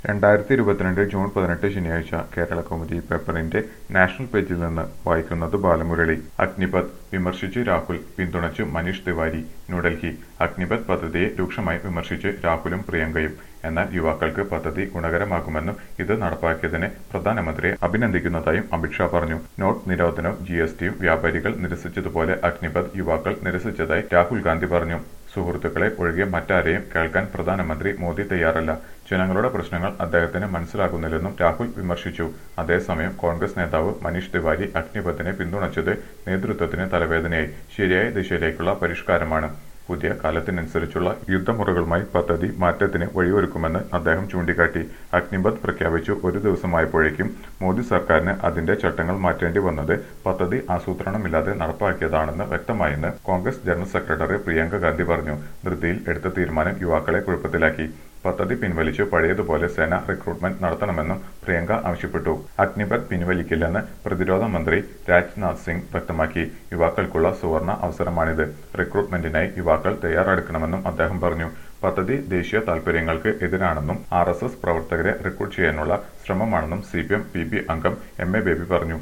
രണ്ടായിരത്തി ഇരുപത്തിരണ്ട് ജൂൺ പതിനെട്ട് ശനിയാഴ്ച കേരള കൗമുദി പേപ്പറിന്റെ നാഷണൽ പേജിൽ നിന്ന് വായിക്കുന്നത് ബാലമുരളി അഗ്നിപത് വിമർശിച്ച് രാഹുൽ പിന്തുണച്ചു മനീഷ് തിവാരി ന്യൂഡൽഹി അഗ്നിപത് പദ്ധതിയെ രൂക്ഷമായി വിമർശിച്ച് രാഹുലും പ്രിയങ്കയും എന്നാൽ യുവാക്കൾക്ക് പദ്ധതി ഗുണകരമാകുമെന്നും ഇത് നടപ്പാക്കിയതിന് പ്രധാനമന്ത്രിയെ അഭിനന്ദിക്കുന്നതായും അമിത്ഷാ പറഞ്ഞു നോട്ട് നിരോധനവും ജി എസ് ടിയും വ്യാപാരികൾ നിരസിച്ചതുപോലെ അഗ്നിപത് യുവാക്കൾ നിരസിച്ചതായി രാഹുൽ ഗാന്ധി പറഞ്ഞു സുഹൃത്തുക്കളെ ഒഴികെ മറ്റാരെയും കേൾക്കാൻ പ്രധാനമന്ത്രി മോദി തയ്യാറല്ല ജനങ്ങളുടെ പ്രശ്നങ്ങൾ അദ്ദേഹത്തിന് മനസ്സിലാകുന്നില്ലെന്നും രാഹുൽ വിമർശിച്ചു അതേസമയം കോൺഗ്രസ് നേതാവ് മനീഷ് തിവാരി അഗ്നിപഥിനെ പിന്തുണച്ചത് നേതൃത്വത്തിന് തലവേദനയായി ശരിയായ ദിശയിലേക്കുള്ള പരിഷ്കാരമാണ് പുതിയ കാലത്തിനനുസരിച്ചുള്ള യുദ്ധമുറകളുമായി പദ്ധതി മാറ്റത്തിന് വഴിയൊരുക്കുമെന്ന് അദ്ദേഹം ചൂണ്ടിക്കാട്ടി അഗ്നിപത് പ്രഖ്യാപിച്ചു ഒരു ദിവസമായപ്പോഴേക്കും മോദി സർക്കാരിന് അതിന്റെ ചട്ടങ്ങൾ മാറ്റേണ്ടി വന്നത് പദ്ധതി ആസൂത്രണമില്ലാതെ നടപ്പാക്കിയതാണെന്ന് വ്യക്തമായെന്ന് കോൺഗ്രസ് ജനറൽ സെക്രട്ടറി പ്രിയങ്ക ഗാന്ധി പറഞ്ഞു ധൃതിയിൽ എടുത്ത തീരുമാനം യുവാക്കളെ കുഴപ്പത്തിലാക്കി പദ്ധതി പിൻവലിച്ച് പഴയതുപോലെ സേന റിക്രൂട്ട്മെന്റ് നടത്തണമെന്നും പ്രിയങ്ക ആവശ്യപ്പെട്ടു അഗ്നിപത് പിൻവലിക്കില്ലെന്ന് പ്രതിരോധ മന്ത്രി രാജ്നാഥ് സിംഗ് വ്യക്തമാക്കി യുവാക്കൾക്കുള്ള സുവർണ അവസരമാണിത് റിക്രൂട്ട്മെന്റിനായി യുവാക്കൾ തയ്യാറെടുക്കണമെന്നും അദ്ദേഹം പറഞ്ഞു പദ്ധതി ദേശീയ താൽപര്യങ്ങൾക്ക് എതിരാണെന്നും ആർ എസ് എസ് പ്രവർത്തകരെ റിക്രൂട്ട് ചെയ്യാനുള്ള ശ്രമമാണെന്നും C P M P B അംഗം എം എ ബേബി പറഞ്ഞു